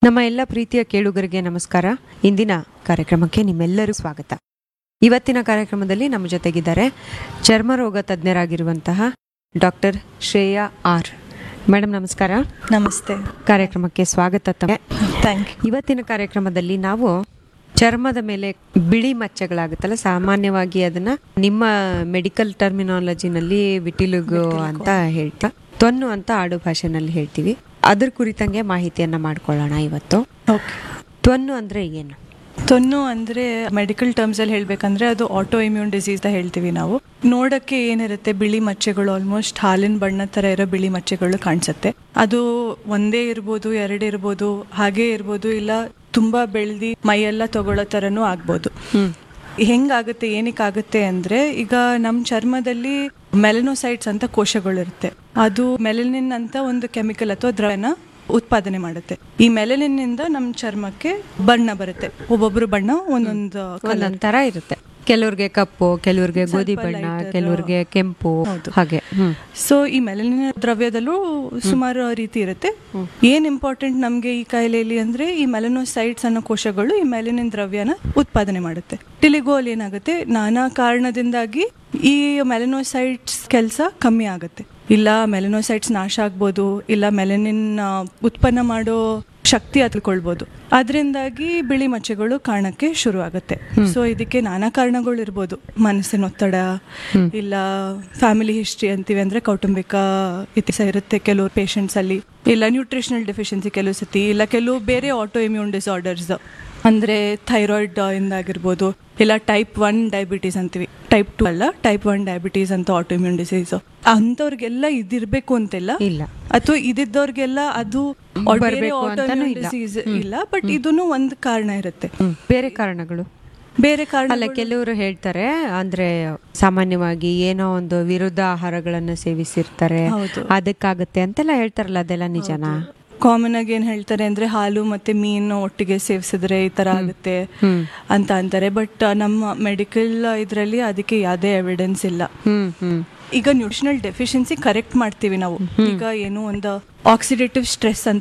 ನಮ್ಮ ಎಲ್ಲ ಪ್ರೀತಿಯ ಕೇಳುಗರಿಗೆ ನಮಸ್ಕಾರ ಇಂದಿನ ಕಾರ್ಯಕ್ರಮಕ್ಕೆ ನಿಮ್ಮೆಲ್ಲರೂ ಸ್ವಾಗತ ಇವತ್ತಿನ ಕಾರ್ಯಕ್ರಮದಲ್ಲಿ ನಮ್ಮ ಜೊತೆಗಿದ್ದಾರೆ ಚರ್ಮರೋಗ ತಜ್ಞರಾಗಿರುವಂತಹ ಡಾಕ್ಟರ್ ಶ್ರೇಯಾ ಆರ್ ಮೇಡಮ್ ನಮಸ್ಕಾರ ನಮಸ್ತೆ ಕಾರ್ಯಕ್ರಮಕ್ಕೆ ಸ್ವಾಗತ ತಮಗೆ ಥ್ಯಾಂಕ್ ಯು ಇವತ್ತಿನ ಕಾರ್ಯಕ್ರಮದಲ್ಲಿ ನಾವು ಚರ್ಮದ ಮೇಲೆ ಬಿಳಿ ಮಚ್ಚೆಗಳಾಗುತ್ತಲ್ಲ ಸಾಮಾನ್ಯವಾಗಿ ಅದನ್ನ ನಿಮ್ಮ ಮೆಡಿಕಲ್ ಟರ್ಮಿನಾಲಜಿನಲ್ಲಿ ವಿಟಿಲುಗು ಅಂತ ಹೇಳ್ತಾ ತೊನ್ನು ಅಂತ ಆಡು ಭಾಷೆನಲ್ಲಿ ಹೇಳ್ತೀವಿ ಅದ್ರ ಕುರಿತಂಗೆ ಮಾಹಿತಿಯನ್ನ ಮಾಡ್ಕೊಳ್ಳೋಣ ಇವತ್ತು ಓಕೆ ತೊನ್ನು ಅಂದ್ರೆ ಏನು ತೊನ್ನು ಅಂದ್ರೆ ಮೆಡಿಕಲ್ ಟರ್ಮ್ಸ್ ಅಲ್ಲಿ ಹೇಳ್ಬೇಕಂದ್ರೆ ಅದು ಆಟೋ ಇಮ್ಯೂನ್ ಡಿಸೀಸ್ ಅಂತ ಹೇಳ್ತೀವಿ ನಾವು ನೋಡಕ್ಕೆ ಏನಿರುತ್ತೆ ಬಿಳಿ ಮಚ್ಚೆಗಳು ಆಲ್ಮೋಸ್ಟ್ ಹಾಲಿನ ಬಣ್ಣ ತರ ಇರೋ ಬಿಳಿ ಮಚ್ಚೆಗಳು ಕಾಣಿಸುತ್ತೆ ಅದು ಒಂದೇ ಇರ್ಬೋದು ಎರಡೇ ಇರ್ಬೋದು ಹಾಗೆ ಇರ್ಬೋದು ಇಲ್ಲ ತುಂಬಾ ಬೆಳ್ದಿ ಮೈಯೆಲ್ಲ ತಗೊಳ್ಳೋ ತರನೂ ಆಗ್ಬೋದು ಹೆಂಗಾಗುತ್ತೆ ಏನಕ್ಕಾಗುತ್ತೆ ಅಂದ್ರೆ ಈಗ ನಮ್ಮ ಚರ್ಮದಲ್ಲಿ ಮೆಲನೋಸೈಟ್ಸ್ ಅಂತ ಕೋಶಗಳಿರುತ್ತೆ ಅದು ಮೆಲನಿನ್ ಅಂತ ಒಂದು ಕೆಮಿಕಲ್ ಅಥವಾ ದ್ರವನ ಉತ್ಪಾದನೆ ಮಾಡುತ್ತೆ ಈ ಮೆಲನಿನ್ ಇಂದ ನಮ್ಮ ಚರ್ಮಕ್ಕೆ ಬಣ್ಣ ಬರುತ್ತೆ ಒಬ್ಬೊಬ್ರು ಬಣ್ಣ ಒಂದೊಂದು ಒಂದೊಂದ್ ತರ ಇರುತ್ತೆ ಕೆಲವ್ರಿಗೆ ಕಪ್ಪು ಕೆಲವ್ರಿಗೆ ಗೋಧಿ ಸ್ವಲ್ಪ ಬಣ್ಣ lighter. ಕೆಲವ್ರಿಗೆ ಕೆಂಪು ಹೌದು. ಹಾಗೆ ಹ್ಮ್ ಸೊ ಈ ಮೆಲನಿನ ದ್ರವ್ಯದಲ್ಲೂ ಸುಮಾರು ರೀತಿ ಇರುತ್ತೆ ಏನ್ ಇಂಪಾರ್ಟೆಂಟ್ ನಮ್ಗೆ ಈ ಕಾಯಿಲೆಯಲ್ಲಿ ಅಂದ್ರೆ ಈ ಮೆಲನೋಸೈಟ್ಸ್ ಅನ್ನೋ ಕೋಶಗಳು ಈ ಮೆಲನಿನ್ ದ್ರವ್ಯನ ಉತ್ಪಾದನೆ ಮಾಡುತ್ತೆ ಟಿಲಿಗೋಲ್ ಏನಾಗುತ್ತೆ ನಾನಾ ಕಾರಣದಿಂದಾಗಿ ಈ ಮೆಲನೋಸೈಟ್ಸ್ ಕೆಲಸ ಕಮ್ಮಿ ಆಗುತ್ತೆ ಇಲ್ಲ ಮೆಲನೋಸೈಟ್ಸ್ ನಾಶ ಆಗ್ಬೋದು ಇಲ್ಲ ಮೆಲನಿನ್ ಆ, ಉತ್ಪನ್ನ ಮಾಡೋ ಶಕ್ತಿ ಹತ್ಕೊಳ್ಬೋದು ಅದರಿಂದಾಗಿ ಬಿಳಿ ಮಚ್ಚೆಗಳು ಕಾಣಕ್ಕೆ ಶುರು ಆಗುತ್ತೆ ಸೊ ಇದಕ್ಕೆ ನಾನಾ ಕಾರಣಗಳು ಇರ್ಬೋದು ಮನಸ್ಸಿನ ಒತ್ತಡ ಇಲ್ಲ ಫ್ಯಾಮಿಲಿ ಹಿಸ್ಟ್ರಿ ಅಂತೀವಿ ಅಂದ್ರೆ ಕೌಟುಂಬಿಕ ಇತಿಹಾಸ ಇರುತ್ತೆ ಕೆಲವು ಪೇಷಂಟ್ಸ್ ಅಲ್ಲಿ ಇಲ್ಲ ನ್ಯೂಟ್ರಿಷನಲ್ ಡೆಫಿಷಿಯನ್ಸಿ ಕೆಲವು ಸತಿ ಇಲ್ಲ ಕೆಲವು ಬೇರೆ ಆಟೋ ಇಮ್ಯೂನ್ ಡಿಸಾರ್ಡರ್ಸ್ ಅಂದ್ರೆ ಥೈರಾಯ್ಡ್ ಇಂದಾಗಿರ್ಬೋದು ಇಲ್ಲ ಟೈಪ್ ಒನ್ ಡಯಾಬಿಟೀಸ್ ಅಂತೀವಿ ಟೈಪ್ ಟು ಅಲ್ಲ ಟೈಪ್ ಒನ್ ಡಯಾಬಿಟೀಸ್ ಅಂತ ಆಟೋ ಇಮ್ಯೂನ್ ಡಿಸೀಸ್ ಅಂಥವ್ರಿಗೆಲ್ಲ ಇದಿರ್ಬೇಕು ಅಂತಿಲ್ಲ ಇಲ್ಲ ಅಥವಾ ಇದಿದ್ದವ್ರಿಗೆಲ್ಲ ಅದು ಬರ್ಬೇಕು ಅಂತಾನೂ ಇಲ್ಲ. ಡಿಸೀಸ್ ಇಲ್ಲ ಬಟ್ ಇದನ್ನು ಒಂದು ಕಾರಣ ಇರುತ್ತೆ ಹ್ಮ್. ಬೇರೆ ಕಾರಣಗಳು ಬೇರೆ ಕಾರಣ ಅಲ್ಲ ಕೆಲವರು ಹೇಳ್ತಾರೆ ಅಂದ್ರೆ ಸಾಮಾನ್ಯವಾಗಿ ಏನೋ ಒಂದು ವಿರುದ್ಧ ಆಹಾರಗಳನ್ನ ಸೇವಿಸಿರ್ತಾರೆ ಹೌದು. ಅದಕ್ಕಾಗತ್ತೆ ಅಂತೆಲ್ಲ ಹೇಳ್ತಾರಲ್ಲ ಅದೆಲ್ಲ ನಿಜನಾ ಕಾಮನ್ ಆಗಿ ಏನ್ ಹೇಳ್ತಾರೆ ಅಂದ್ರೆ ಹಾಲು ಮತ್ತೆ ಮೀನು ಒಟ್ಟಿಗೆ ಸೇವಿಸಿದ್ರೆ ಈ ತರ ಆಗುತ್ತೆ ಅಂತ ಅಂತಾರೆ ಬಟ್ ನಮ್ಮ ಮೆಡಿಕಲ್ ಇದ್ರಲ್ಲಿ ಅದಕ್ಕೆ ಯಾವುದೇ ಎವಿಡೆನ್ಸ್ ಇಲ್ಲ ಹ್ಮ್ ಹ್ಮ್ ಈಗ ನ್ಯೂಟ್ರಿಷನಲ್ ಡೆಫಿಷಿಯನ್ಸಿ ಕರೆಕ್ಟ್ ಮಾಡ್ತೀವಿ ನಾವು ಈಗ ಏನು ಒಂದು ಆಕ್ಸಿಡೇಟಿವ್ ಸ್ಟ್ರೆಸ್ ಅಂತ